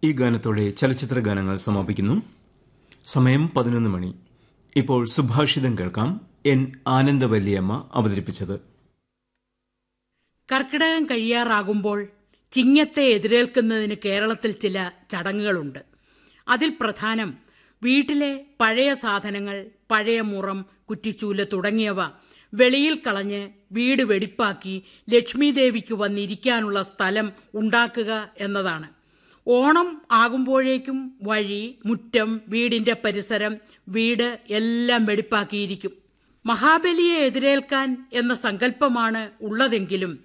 ഈ ഗാനത്തോടെ ചലച്ചിത്ര ഗാനങ്ങൾ സമാപിക്കുന്നു സമയം പതിനൊന്ന് മണി ഇപ്പോൾ സുഭാഷിതം കേൾക്കാം എൻ ആനന്ദവല്ലിയമ്മ അവതരിപ്പിച്ചത് കർക്കിടകം കഴിയാറാകുമ്പോൾ ചിങ്ങത്തെ എതിരേൽക്കുന്നതിന് കേരളത്തിൽ ചില ചടങ്ങുകളുണ്ട് അതിൽ പ്രധാനം വീട്ടിലെ പഴയ സാധനങ്ങൾ പഴയ മുറം കുറ്റിച്ചൂല് തുടങ്ങിയവ വെളിയിൽ കളഞ്ഞ് വീട് വെടിപ്പാക്കി ലക്ഷ്മി ദേവിക്ക് വന്നിരിക്കാനുള്ള സ്ഥലം ഉണ്ടാക്കുക എന്നതാണ് ഓണം ആകുമ്പോഴേക്കും വഴി മുറ്റം വീടിന്റെ പരിസരം വീട് എല്ലാം വെടിപ്പാക്കിയിരിക്കും മഹാബലിയെ എതിരേൽക്കാൻ എന്ന സങ്കല്പമാണ് ഉള്ളതെങ്കിലും